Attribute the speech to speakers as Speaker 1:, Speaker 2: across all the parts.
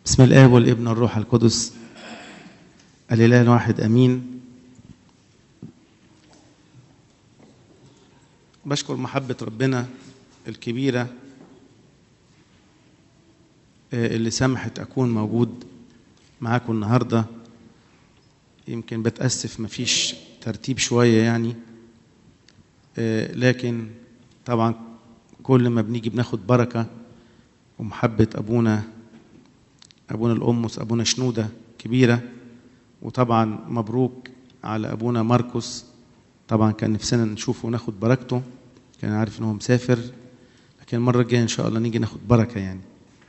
Speaker 1: بسم الآب والابن والروح القدس الإله الواحد أمين بشكر محبة ربنا الكبيرة اللي سمحت أكون موجود معاكم النهاردة يمكن بتأسف مفيش ترتيب شوية يعني لكن طبعا كل ما بنيجي بناخد بركة ومحبة أبونا أبونا الأمس أبونا شنودة كبيرة وطبعا مبروك على أبونا ماركوس طبعا كان نفسنا نشوفه وناخد بركته كان عارف إن هو مسافر لكن المرة الجاية إن شاء الله نيجي ناخد بركة يعني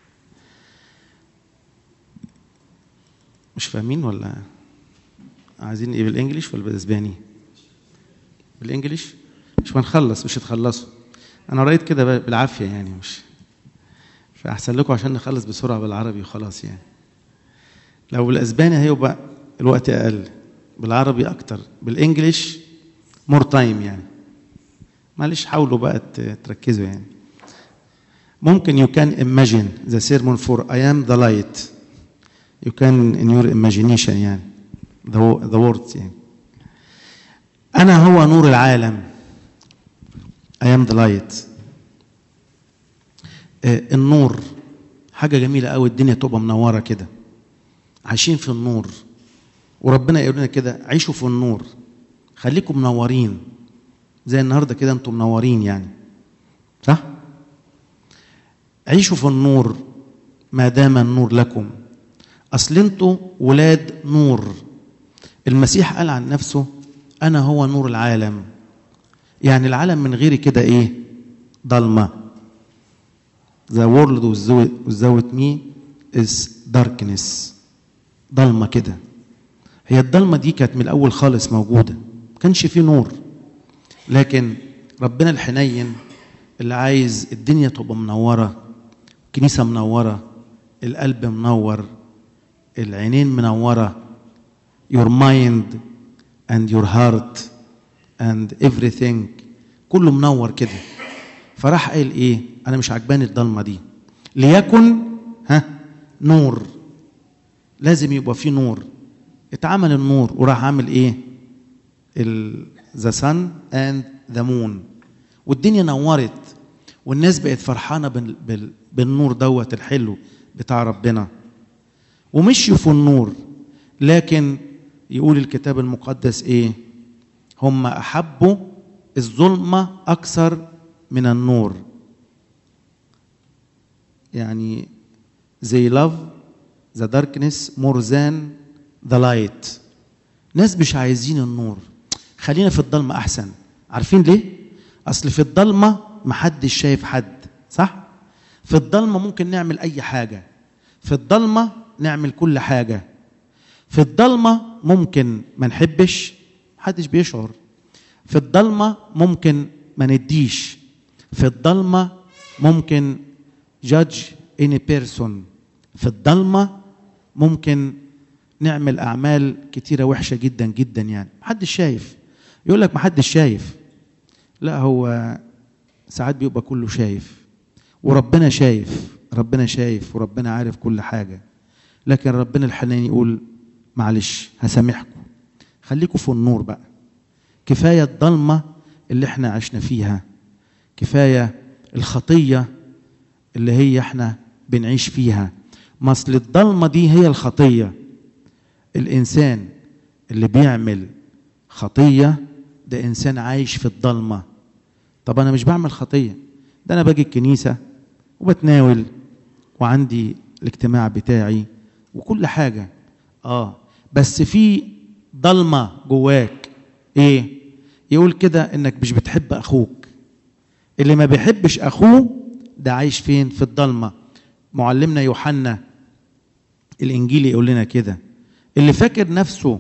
Speaker 1: مش فاهمين ولا عايزين ايه بالانجليش ولا بالاسباني بالانجليش مش هنخلص مش هتخلصوا انا قريت كده بالعافيه يعني مش فاحسن لكم عشان نخلص بسرعه بالعربي وخلاص يعني لو بالاسباني هيبقى الوقت اقل بالعربي اكتر بالانجليش مور تايم يعني معلش حاولوا بقى تركزوا يعني ممكن you can imagine the sermon for I am the light you can in your imagination يعني the, the words يعني أنا هو نور العالم I am the light آه النور حاجة جميلة قوي الدنيا تبقى منورة كده عايشين في النور وربنا يقول لنا كده عيشوا في النور خليكم منورين زي النهارده كده انتم منورين يعني صح؟ عيشوا في النور ما دام النور لكم اصل انتوا ولاد نور المسيح قال عن نفسه انا هو نور العالم يعني العالم من غيري كده ايه ضلمه the world without me is darkness ضلمه كده هي الضلمه دي كانت من الاول خالص موجوده ما كانش فيه نور لكن ربنا الحنين اللي عايز الدنيا تبقى منوره الكنيسه منوره القلب منور العينين منوره your mind and your heart and everything كله منور كده فراح قال ايه انا مش عجباني الضلمه دي ليكن ها نور لازم يبقى فيه نور اتعمل النور وراح عامل ايه ذا sun and ذا مون والدنيا نورت والناس بقت فرحانه بال... بال... بالنور دوت الحلو بتاع ربنا ومشيوا في النور لكن يقول الكتاب المقدس ايه هم احبوا الظلمه اكثر من النور يعني they love the darkness more than the light ناس مش عايزين النور خلينا في الضلمه احسن عارفين ليه اصل في الضلمه محدش شايف حد صح في الضلمه ممكن نعمل اي حاجه في الضلمه نعمل كل حاجه في الضلمه ممكن ما نحبش محدش بيشعر في الضلمه ممكن ما نديش في الضلمه ممكن جادج اني بيرسون في الضلمه ممكن نعمل اعمال كتيره وحشه جدا جدا يعني محدش شايف يقول لك محدش شايف لا هو ساعات بيبقى كله شايف وربنا شايف ربنا شايف وربنا عارف كل حاجه لكن ربنا الحنين يقول معلش هسامحكم خليكم في النور بقى كفايه الضلمه اللي احنا عشنا فيها كفايه الخطيه اللي هي احنا بنعيش فيها ما اصل الضلمه دي هي الخطيه الانسان اللي بيعمل خطيه ده انسان عايش في الضلمه طب انا مش بعمل خطيه ده انا باجي الكنيسه وبتناول وعندي الاجتماع بتاعي وكل حاجه اه بس في ضلمه جواك ايه يقول كده انك مش بتحب اخوك اللي ما بيحبش اخوه ده عايش فين في الضلمه معلمنا يوحنا الانجيل يقول لنا كده اللي فاكر نفسه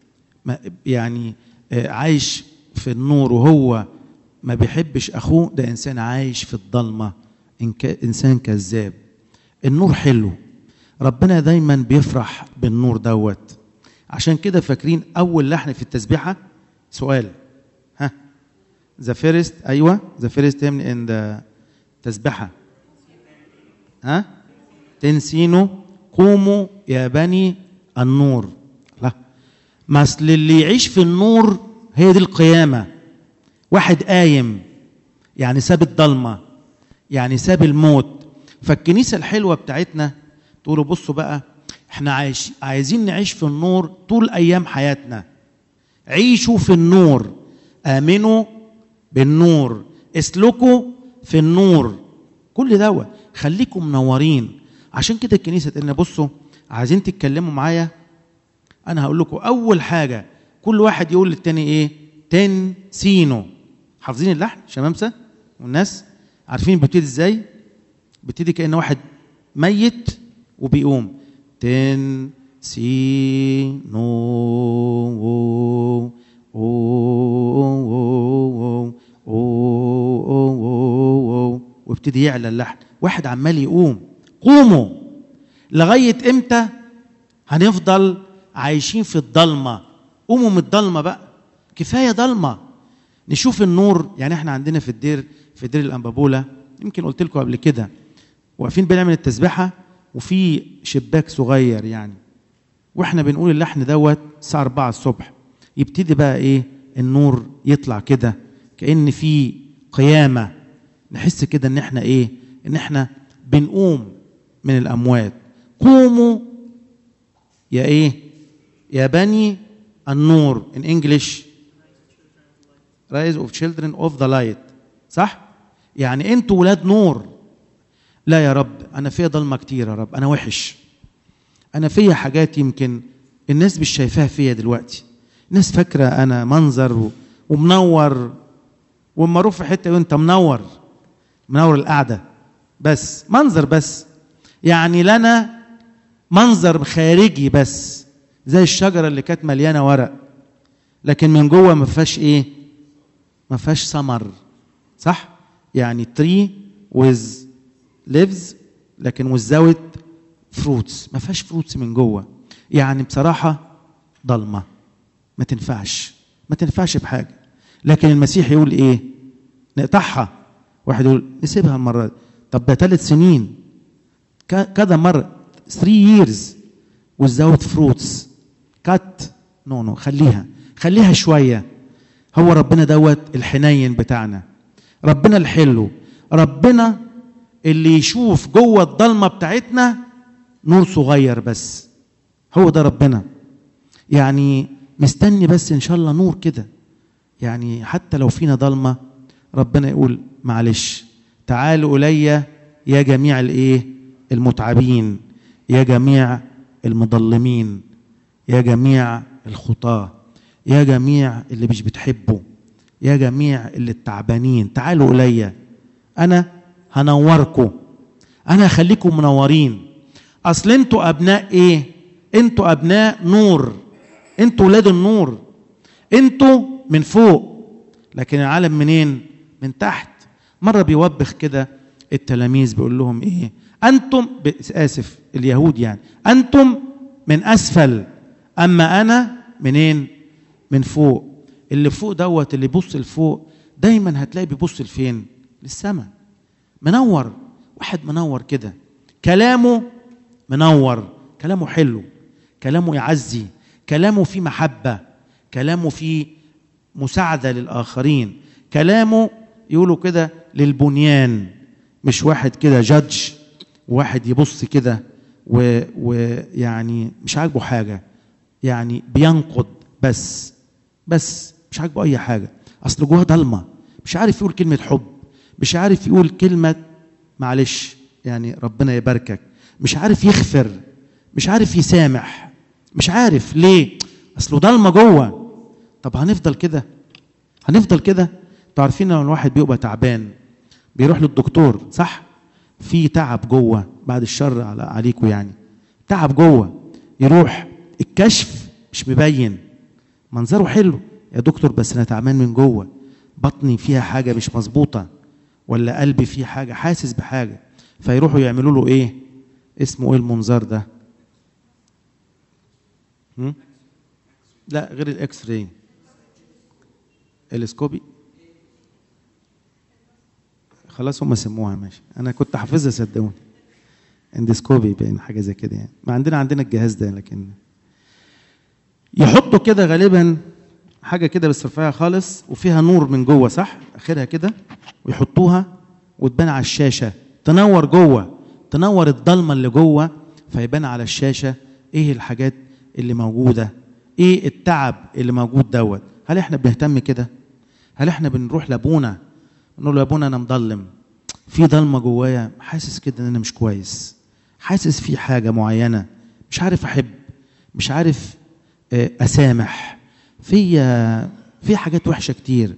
Speaker 1: يعني عايش في النور وهو ما بيحبش اخوه ده انسان عايش في الضلمه انسان كذاب النور حلو ربنا دايما بيفرح بالنور دوت عشان كده فاكرين اول لحن في التسبيحه سؤال ها ذا فيرست ايوه ذا فيرست هيمن ان ذا تسبيحه ها تنسينو قوموا يا بني النور لا ما اصل اللي يعيش في النور هي دي القيامه واحد قايم يعني ساب الضلمه يعني ساب الموت فالكنيسه الحلوه بتاعتنا تقولوا بصوا بقى احنا عايش عايزين نعيش في النور طول ايام حياتنا عيشوا في النور امنوا بالنور اسلكوا في النور كل دوت خليكم منورين عشان كده الكنيسه تقول لنا بصوا عايزين تتكلموا معايا انا هقول لكم اول حاجه كل واحد يقول للتاني ايه تنسينو حافظين اللحن شمامسه والناس عارفين بتبتدي ازاي بتبتدي كان واحد ميت وبيقوم تنسينو وابتدي يعلى اللحن واحد عمال يقوم قوموا لغايه امتى هنفضل عايشين في الضلمه قوموا من الضلمه بقى كفايه ضلمه نشوف النور يعني احنا عندنا في الدير في دير الانبابوله يمكن قلت لكم قبل كده واقفين بنعمل التسبيحه وفي شباك صغير يعني واحنا بنقول اللحن دوت الساعه 4 الصبح يبتدي بقى ايه النور يطلع كده كان في قيامه نحس كده ان احنا ايه ان احنا بنقوم من الاموات قوموا يا ايه يا بني النور in English rise of children of the light صح يعني انتوا ولاد نور لا يا رب انا فيا ضلمه كتير يا رب انا وحش انا فيا حاجات يمكن الناس مش شايفاها فيا دلوقتي الناس فاكره انا منظر ومنور واما اروح في حته وانت منور منور القعده بس منظر بس يعني لنا منظر خارجي بس زي الشجره اللي كانت مليانه ورق لكن من جوه ما فيهاش ايه ما فيهاش ثمر صح يعني تري with lives لكن without fruits ما فيهاش فروتس من جوه يعني بصراحه ضلمه ما تنفعش ما تنفعش بحاجه لكن المسيح يقول ايه نقطعها واحد يقول نسيبها المره دي طب ده ثلاث سنين كذا مره 3 years without fruits كات نو نو خليها خليها شويه هو ربنا دوت الحنين بتاعنا ربنا الحلو ربنا اللي يشوف جوه الضلمه بتاعتنا نور صغير بس هو ده ربنا يعني مستني بس ان شاء الله نور كده يعني حتى لو فينا ضلمه ربنا يقول معلش تعالوا الي يا جميع الايه المتعبين يا جميع المضلمين يا جميع الخطاه يا جميع اللي مش بتحبوا يا جميع اللي التعبانين تعالوا الي انا هنوركم انا هخليكم منورين اصل انتوا ابناء ايه انتوا ابناء نور انتوا ولاد النور انتوا من فوق لكن العالم منين من تحت مره بيوبخ كده التلاميذ بيقول لهم ايه انتم اسف اليهود يعني انتم من اسفل اما انا منين من فوق اللي فوق دوت اللي يبص لفوق دايما هتلاقي بيبص لفين للسماء منور واحد منور كده كلامه منور كلامه حلو كلامه يعزي كلامه فيه محبة كلامه فيه مساعدة للآخرين كلامه يقولوا كده للبنيان مش واحد كده جادج واحد يبص كده ويعني مش عاجبه حاجة يعني بينقد بس بس مش عاجبه أي حاجة أصل جواه ضلمة مش عارف يقول كلمة حب مش عارف يقول كلمة معلش يعني ربنا يباركك مش عارف يغفر مش عارف يسامح مش عارف ليه اصله ضلمه جوه طب هنفضل كده هنفضل كده انتوا عارفين لو الواحد بيبقى تعبان بيروح للدكتور صح في تعب جوه بعد الشر على عليكم يعني تعب جوه يروح الكشف مش مبين منظره حلو يا دكتور بس انا تعبان من جوه بطني فيها حاجه مش مظبوطه ولا قلبي فيه حاجه حاسس بحاجه فيروحوا يعملوا له ايه اسمه ايه المنظار ده هم؟ لا غير الاكس راي الاسكوبي خلاص هم سموها ماشي انا كنت حافظها صدقوني اندسكوبي باين حاجه زي كده يعني ما عندنا عندنا الجهاز ده لكن يحطوا كده غالبا حاجه كده بس رفيعه خالص وفيها نور من جوه صح اخرها كده ويحطوها وتبان على الشاشه تنور جوه تنور الضلمه اللي جوه فيبان على الشاشه ايه الحاجات اللي موجوده ايه التعب اللي موجود دوت هل احنا بنهتم كده هل احنا بنروح لابونا نقول له يا ابونا انا مضلم في ضلمه جوايا حاسس كده ان انا مش كويس حاسس في حاجه معينه مش عارف احب مش عارف اسامح في في حاجات وحشه كتير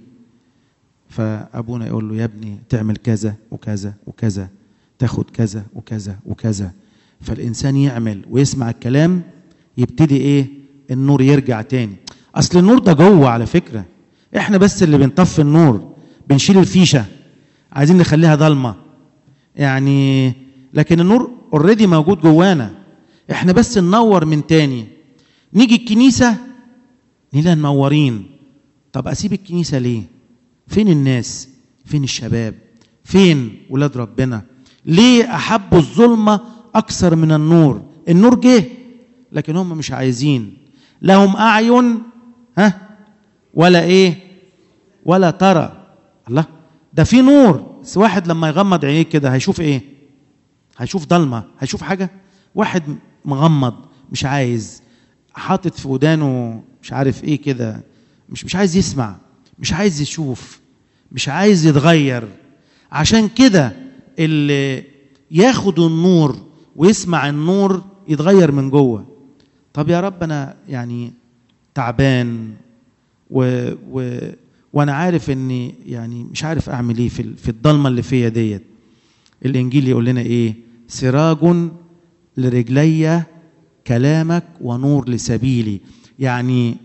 Speaker 1: فابونا يقول له يا ابني تعمل كذا وكذا وكذا تاخد كذا وكذا وكذا فالانسان يعمل ويسمع الكلام يبتدي ايه النور يرجع تاني اصل النور ده جوه على فكره احنا بس اللي بنطفي النور بنشيل الفيشه عايزين نخليها ضلمه يعني لكن النور اوريدي موجود جوانا احنا بس ننور من تاني نيجي الكنيسه نلاقي منورين طب اسيب الكنيسه ليه فين الناس فين الشباب فين ولاد ربنا ليه احبوا الظلمه اكثر من النور النور جه لكن هم مش عايزين لهم اعين ها ولا ايه ولا ترى الله ده في نور بس واحد لما يغمض عينيه كده هيشوف ايه هيشوف ضلمه هيشوف حاجه واحد مغمض مش عايز حاطط في ودانه مش عارف ايه كده مش مش عايز يسمع مش عايز يشوف مش عايز يتغير عشان كده اللي ياخد النور ويسمع النور يتغير من جوه طب يا رب انا يعني تعبان و, و وانا عارف اني يعني مش عارف اعمل ايه في في الضلمه اللي فيا ديت الانجيل يقول لنا ايه سراج لرجلي كلامك ونور لسبيلي يعني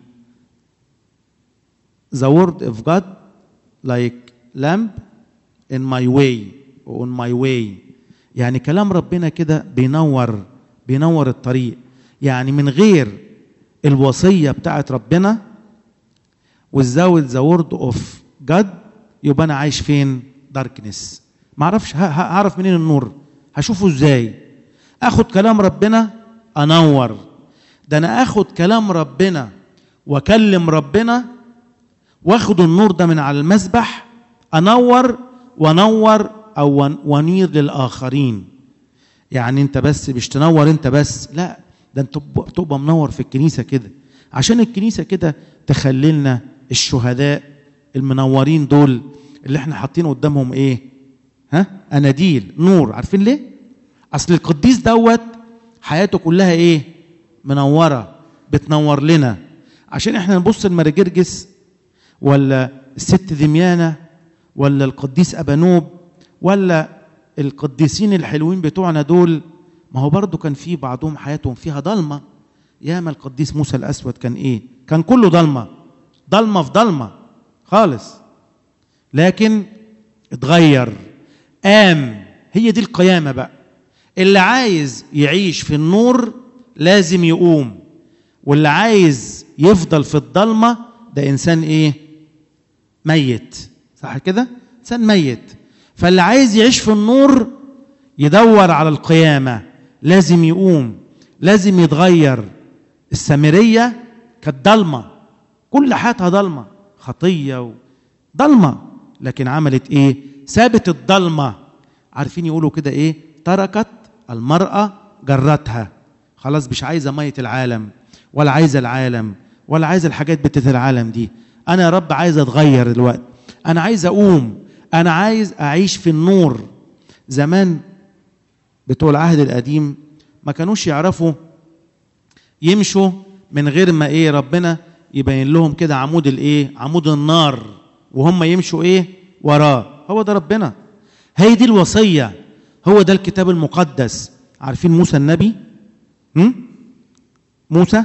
Speaker 1: the word of God like lamp in my way on my way يعني كلام ربنا كده بينور بينور الطريق يعني من غير الوصية بتاعت ربنا without the word of God يبقى أنا عايش فين؟ داركنس ما اعرفش هعرف منين النور هشوفه ازاي اخد كلام ربنا انور ده انا اخد كلام ربنا واكلم ربنا واخد النور ده من على المسبح انور وانور او ونير للاخرين يعني انت بس مش تنور انت بس لا ده انت تبقى منور في الكنيسه كده عشان الكنيسه كده تخللنا الشهداء المنورين دول اللي احنا حاطين قدامهم ايه ها اناديل نور عارفين ليه اصل القديس دوت حياته كلها ايه منوره بتنور لنا عشان احنا نبص لمرجرجس ولا الست دميانه ولا القديس ابانوب ولا القديسين الحلوين بتوعنا دول ما هو برضو كان في بعضهم حياتهم فيها ضلمه ياما القديس موسى الاسود كان ايه كان كله ضلمه ضلمه في ضلمه خالص لكن اتغير قام هي دي القيامه بقى اللي عايز يعيش في النور لازم يقوم واللي عايز يفضل في الضلمه ده انسان ايه ميت صح كده انسان ميت فاللي عايز يعيش في النور يدور على القيامه لازم يقوم لازم يتغير السامريه كانت ضلمه كل حياتها ضلمه خطيه ضلمه لكن عملت ايه سابت الضلمه عارفين يقولوا كده ايه تركت المراه جرتها خلاص مش عايزه ميه العالم ولا عايزه العالم ولا عايزه الحاجات بتاعت العالم دي انا يا رب عايز اتغير دلوقتي انا عايز اقوم انا عايز اعيش في النور زمان بتوع العهد القديم ما كانوش يعرفوا يمشوا من غير ما ايه ربنا يبين لهم كده عمود الايه عمود النار وهم يمشوا ايه وراه هو ده ربنا هي دي الوصيه هو ده الكتاب المقدس عارفين موسى النبي هم؟ موسى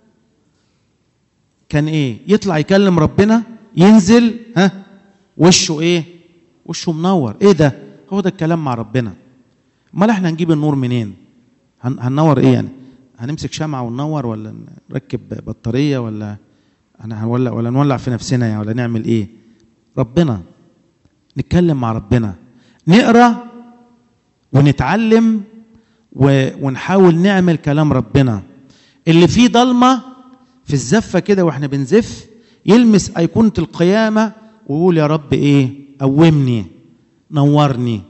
Speaker 1: كان ايه يطلع يكلم ربنا ينزل ها وشه ايه وشه منور ايه ده هو ده الكلام مع ربنا امال احنا هنجيب النور منين هن... هننور ايه يعني هنمسك شمعة وننور ولا نركب بطارية ولا أنا هنولع ولا نولع في نفسنا يعني ولا نعمل إيه؟ ربنا نتكلم مع ربنا نقرا ونتعلم و... ونحاول نعمل كلام ربنا اللي فيه ضلمه في الزفه كده واحنا بنزف يلمس ايقونه القيامه ويقول يا رب ايه قومني نورني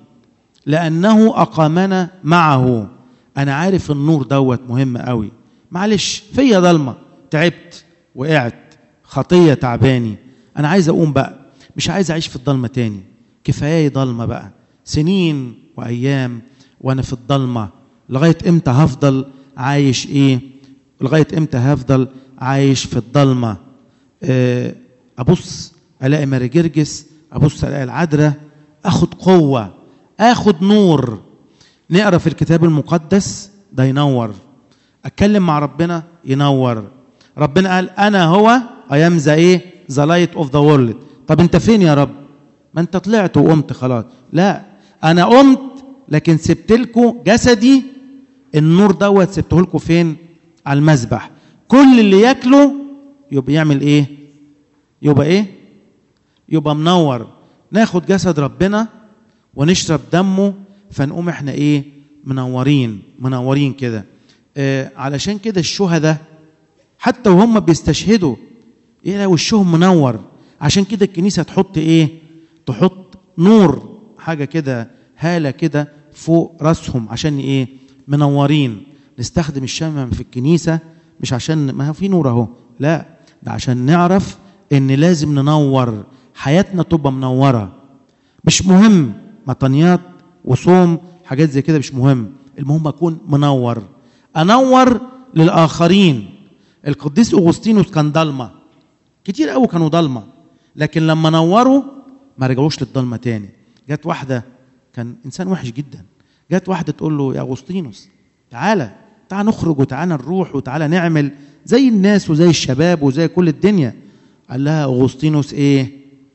Speaker 1: لانه اقامنا معه انا عارف النور دوت مهم قوي معلش فيا ضلمه تعبت وقعت خطيه تعباني انا عايز اقوم بقى مش عايز اعيش في الضلمه تاني كفايه ضلمه بقى سنين وايام وانا في الضلمه لغايه امتى هفضل عايش ايه لغايه امتى هفضل عايش في الضلمه آه، ابص الاقي ماري جرجس ابص الاقي العذراء اخد قوه اخد نور نقرا في الكتاب المقدس ده ينور اتكلم مع ربنا ينور ربنا قال انا هو ايام ذا ايه ذا لايت اوف ذا وورلد طب انت فين يا رب ما انت طلعت وقمت خلاص لا انا قمت لكن سبت لكم جسدي النور دوت سبته لكم فين على المذبح كل اللي ياكله يبقى يعمل ايه يبقى ايه يبقى منور ناخد جسد ربنا ونشرب دمه فنقوم احنا ايه منورين منورين كده آه علشان كده الشهداء حتى وهم بيستشهدوا ايه وشهم منور عشان كده الكنيسه تحط ايه تحط نور حاجه كده هاله كده فوق راسهم عشان ايه منورين نستخدم الشمع في الكنيسه مش عشان ما هو في نور اهو لا ده عشان نعرف ان لازم ننور حياتنا تبقى منوره مش مهم مطنيات وصوم حاجات زي كده مش مهم المهم اكون منور انور للاخرين القديس اغسطينوس كان ضلمه كتير قوي كانوا ضلمه لكن لما نوروا ما رجعوش للضلمه تاني جت واحده كان انسان وحش جدا جت واحده تقول له يا اغسطينوس تعالى تعالى نخرج وتعالى نروح وتعالى نعمل زي الناس وزي الشباب وزي كل الدنيا قال لها اغسطينوس ايه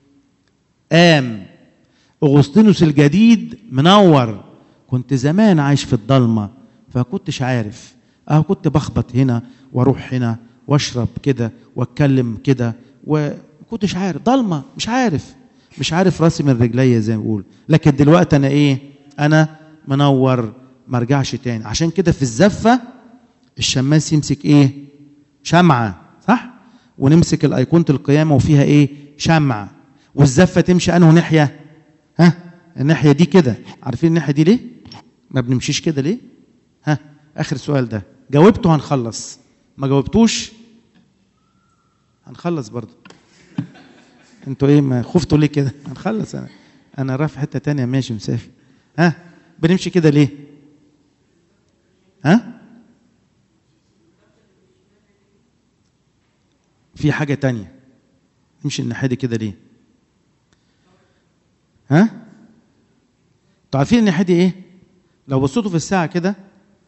Speaker 1: قام اغسطينوس الجديد منور كنت زمان عايش في الضلمه فكنتش عارف اه كنت بخبط هنا واروح هنا واشرب كده واتكلم كده وكنتش عارف ضلمه مش عارف مش عارف راسي من رجليا زي ما بقول لكن دلوقتي انا ايه انا منور ما ارجعش تاني عشان كده في الزفه الشماس يمسك ايه شمعه صح ونمسك الايقونه القيامه وفيها ايه شمعه والزفه تمشي انه ناحيه ها الناحيه دي كده عارفين الناحيه دي ليه ما بنمشيش كده ليه ها اخر سؤال ده جاوبته هنخلص ما جاوبتوش هنخلص برضه انتوا ايه ما خفتوا ليه كده هنخلص انا انا رايح في حته تانية ماشي مسافر ها بنمشي كده ليه ها في حاجة تانية نمشي الناحية دي كده ليه ها انتوا عارفين الناحية دي ايه لو بصيتوا في الساعة كده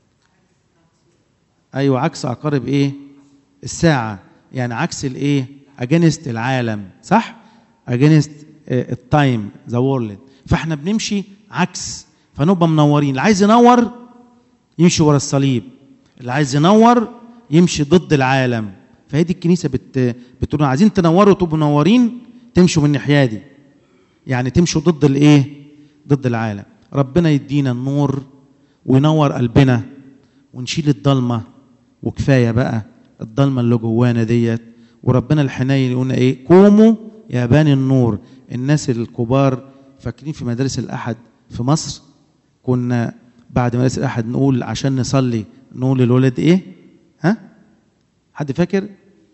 Speaker 1: ايوه عكس عقارب ايه الساعة يعني عكس الايه اجينست العالم صح اجينست التايم ذا وورلد فاحنا بنمشي عكس فنبقى منورين اللي عايز ينور يمشي ورا الصليب اللي عايز ينور يمشي ضد العالم فهي دي الكنيسه بت... بتقول عايزين تنوروا تبقوا منورين تمشوا من الناحيه دي يعني تمشوا ضد الايه ضد العالم ربنا يدينا النور وينور قلبنا ونشيل الضلمه وكفايه بقى الضلمه اللي جوانا ديت وربنا الحنين يقولنا ايه قوموا يا بني النور الناس الكبار فاكرين في مدارس الاحد في مصر كنا بعد مدارس الاحد نقول عشان نصلي نقول للولد ايه ها حد فاكر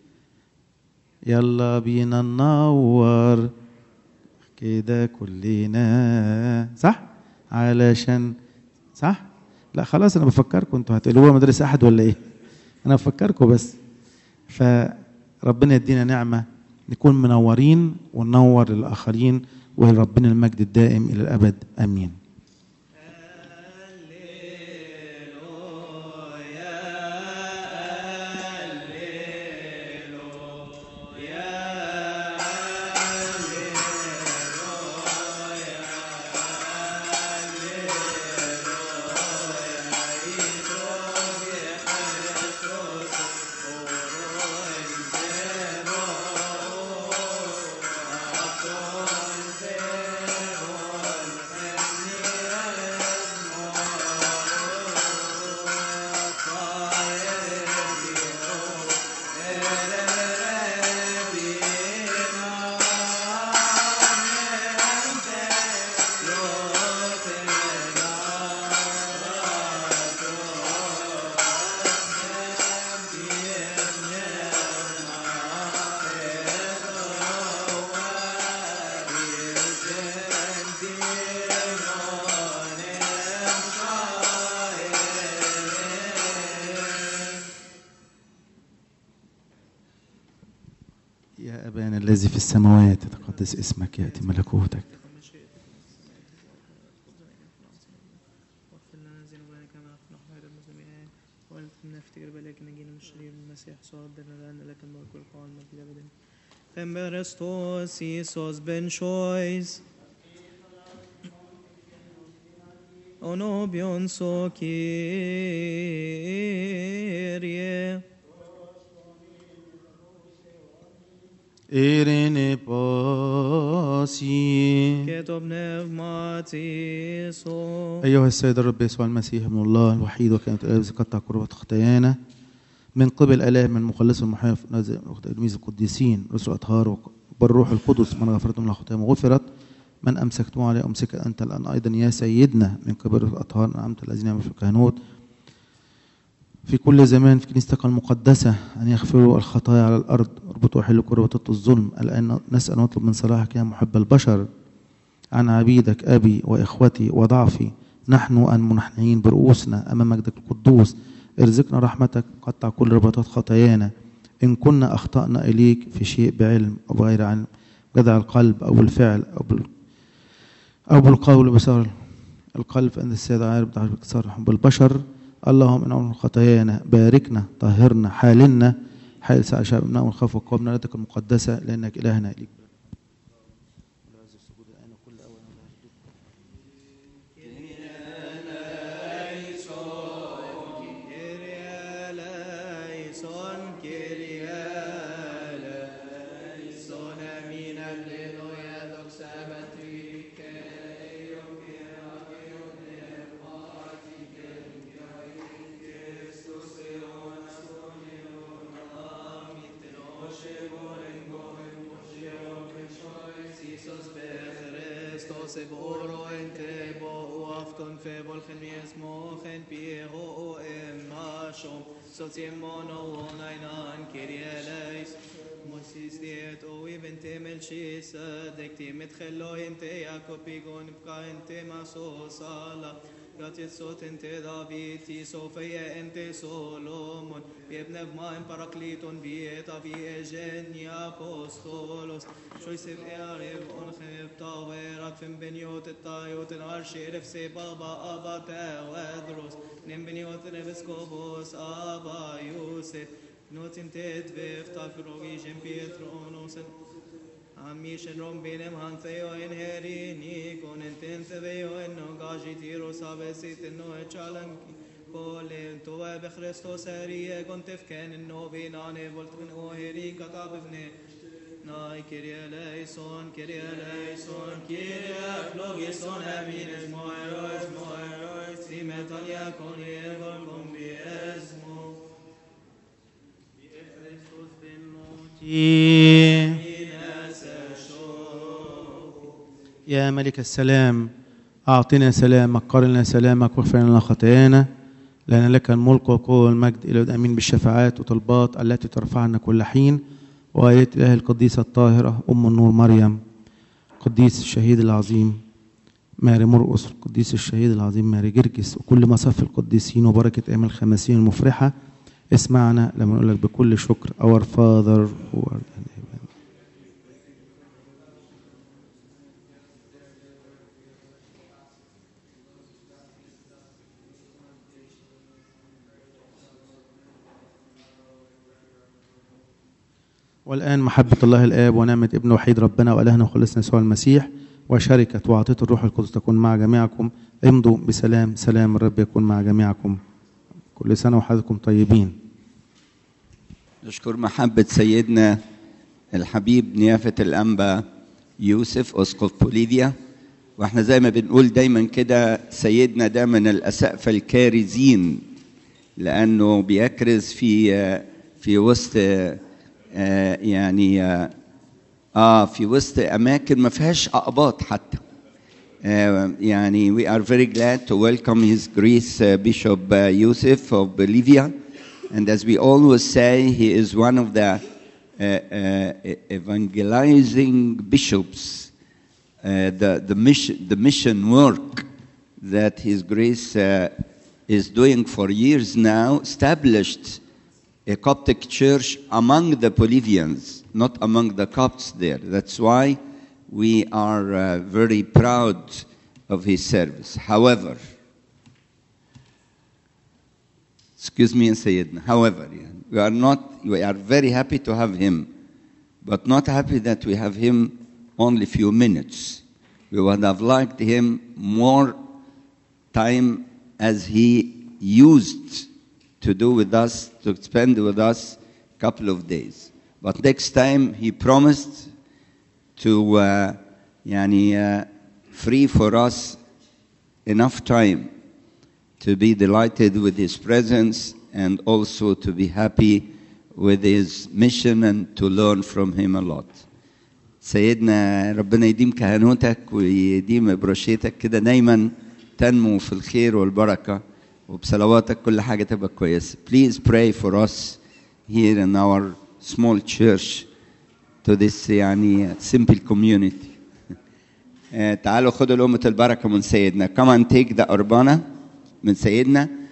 Speaker 1: يلا بينا ننور كده كلنا صح علشان صح لا خلاص انا بفكركم انتوا هتقولوها مدارس احد ولا ايه انا بفكركم بس فربنا يدينا نعمه نكون منورين وننور للاخرين ولربنا المجد الدائم الى الابد امين أبانا الذي في السماوات يتقدس اسمك يأتي ملكوتك
Speaker 2: واغفر لنا ذنوبنا كما نغفر نحن غير المذنبين ولا نفتكر بلاك نجينا من الشرير المسيح صادرنا لأن لك الملك والقوة والمجد إلى أبد Emberestos Isos ben choice Onobion so Kyrie
Speaker 1: إيرين باسي
Speaker 2: Ketov pneumatiso
Speaker 1: أيها السيد الرب يسوع المسيح ابن الله الوحيد وكانت الآب قطع كربة خطايانا من قبل آله من مخلص المحيي نازل تلميذ القديسين رسل الأطهار بالروح القدس من غفرتم له خطاياهم غفرت من أمسكتم عليه أمسك أنت الآن أيضا يا سيدنا من قبل الأطهار نعمت الذين يعملون في الكهنوت في كل زمان في كنيستك المقدسة أن يغفروا الخطايا على الأرض اربطوا وحلوا كربة الظلم الآن نسأل ونطلب من صلاحك يا محب البشر عن عبيدك أبي وإخوتي وضعفي نحن المنحنين برؤوسنا أمام مجدك القدوس ارزقنا رحمتك قطع كل رباطات خطايانا إن كنا أخطأنا إليك في شيء بعلم أو بغير علم جدع القلب أو بالفعل أو بال أو بالقول بصار القلب فإن السيد عارف تعرف كسر حب البشر اللهم إن خطايانا باركنا طهرنا حالنا حال سعى شعبنا ونخاف وقومنا لديك المقدسة لأنك إلهنا إليك
Speaker 2: Kyrie eleison, Kyrie eleison, amin, alleluia, doxa matrike, Christos evoro en tebo uafton febol chemias mochen piero em mashom sociemono onainan kirieleis Moses diet o even temel shisa dekti mitchelo inte Jakobigon bka inte maso sala Gratis sot inte David ti Sofia inte Solomon Bibne vmaim parakliton biet avi Eugenia apostolos Shoysev earev on chef taverat fem beniot et tayot en arshiref se baba abba tevedros Nem beniot en episkopos abba Yosef Notin tet vefta frogischen Pietronosen Amishen rombinem han theo en herini con intente veo en no gaji tiro sabesit no echalanki Kole tova be Christos erie con tefken no vinane volt min o heri kata bevne Nay kirie eleison kirie eleison kirie flogison amin es moerois moerois simetalia con evol con biesmo Christus ben
Speaker 1: يا ملك السلام أعطنا سلامك قرنا سلامك واغفر لنا خطايانا لأن لك الملك والقوة والمجد إلى الأمين بالشفاعات وطلبات التي ترفعنا كل حين وآيات الله القديسة الطاهرة أم النور مريم قديس الشهيد العظيم ماري مرقس القديس الشهيد العظيم ماري جرجس وكل مصاف القديسين وبركة أيام الخمسين المفرحة اسمعنا لما نقول لك بكل شكر Our Father who art in heaven والآن محبة الله الآب ونعمة ابن وحيد ربنا وإلهنا وخلصنا يسوع المسيح وشركة وعطية الروح القدس تكون مع جميعكم امضوا بسلام سلام الرب يكون مع جميعكم كل سنة وحضراتكم طيبين
Speaker 3: نشكر محبة سيدنا الحبيب نيافة الأنبا يوسف أسقف بوليفيا واحنا زي ما بنقول دايما كده سيدنا ده من الأسقفة الكارزين لأنه بيكرز في في وسط آه، يعني آه، اه في وسط أماكن ما فيهاش أقباط حتى Uh, يعني we are very glad to welcome His Grace uh, Bishop uh, Yusuf of Bolivia. And as we always say, he is one of the uh, uh, evangelizing bishops. Uh, the, the, mission, the mission work that His Grace uh, is doing for years now, established a Coptic church among the Bolivians, not among the Copts there. That's why we are uh, very proud of his service. However, excuse me, Sayyidina. However, yeah, we are not, we are very happy to have him, but not happy that we have him only few minutes. We would have liked him more time as he used to do with us, to spend with us a couple of days. But next time he promised to uh, yani, uh, free for us enough time to be delighted with his presence and also to be happy with his mission and to learn from him a lot. سيدنا ربنا يديم كهنوتك ويديم بروشيتك كده دايما تنمو في الخير والبركة وبصلواتك كل حاجة تبقى كويسة. Please pray for us here in our small church to this يعني simple community. آه، تعالوا خدوا لقمة البركة من سيدنا. Come and take the urbana من سيدنا.